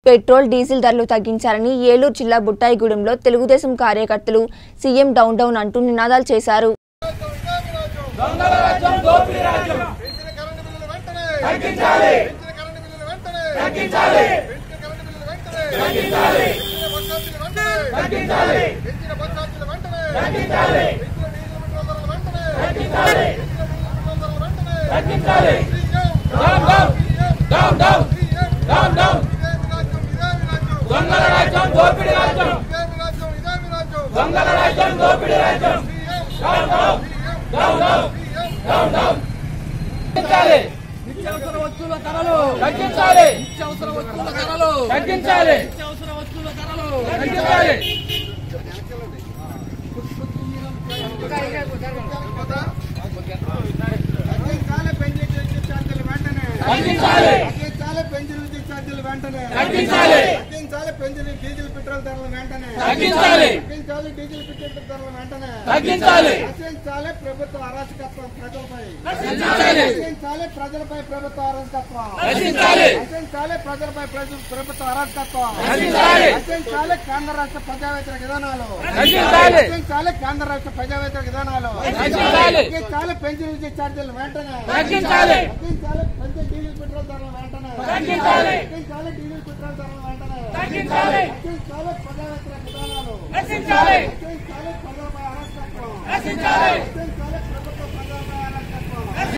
petrol diesel ధరలు తగ్గించాలని ఏలూరు జిల్లా బుట్టాయిగూడెంలో తెలుగుదేశం కార్యకర్తలు సీఎం డౌన్ డౌన్ అంటూ నినాదాలు చేశారు దొంగల రాజ్యం దోపిడీ రాజ్యం తగ్గించాలి తగ్గించాలి తగ్గించాలి తగ్గించాలి తగ్గించాలి తగ్గించాలి తగ్గించాలి down down down down down down దొంగల రాజ్యం దోపిడీ రాజ్యం దొంగల రాజ్యం దోపిడీ రాజ్యం down down down down down down తగ్గించాలి నిత్యావసర వస్తువుల ధరలు తగ్గించాలి నిత్యావసర వస్తువుల ధరలు తగ్గించాలి నిత్యావసర వస్తువుల ధరలు తగ్గించాలి తగ్గించాలి పెంచిన విద్యుత్ ఛార్జీలు వెంటనే తగ్గించాలి తగ్గించాలి పెంచిన విద్యుత్ ఛార్జీలు వెంటనే తగ్గించాలి తగ్గించాలి పెంచిన డీజిల్ పెట్రోల్ ధరలు వెంటనే తగ్గించాలి తగ్గించాలి డీజిల్ పెట్రోల్ ధరలు వెంటనే తగ్గించాలి రక్షించాలి ప్రభుత్వ అరాచకత్వం ప్రజలపై రక్షించాలి రక్షించాలి ప్రజలపై ప్రభుత్వ అరాచకత్వం రక్షించాలి రక్షించాలి ప్రజలపై ప్రజ- ప్రభుత్వ అరాచకత్వం రక్షించాలి రక్షించాలి కేంద్ర రాష్ట్ర ప్రజా వ్యతిరేక విధానాలు రక్షించాలి రక్షించాలి కేంద్ర రాష్ట్ర ప్రజా వ్యతిరేక విధానాలు రక్షించాలి తగ్గించాలి పెంచిన విద్యుత్ ఛార్జీలు వెంటనే తగ్గించాలి తగ్గించాలి పెంచిన డీజిల్ పెట్రోల్ ధరలు వెంటనే తగ్గించాలి తగ్గించాలి డీజిల్ పెట్రోల్ ధరలు వెంటనే తగ్గించాలి తగ్గించాలి ప్రజా వ్యతిరేక విధానాలు రక్షించాలి తగ్గించాలి ప్రజలపై అరాచకత్వం రక్షించాలి రక్షించాలి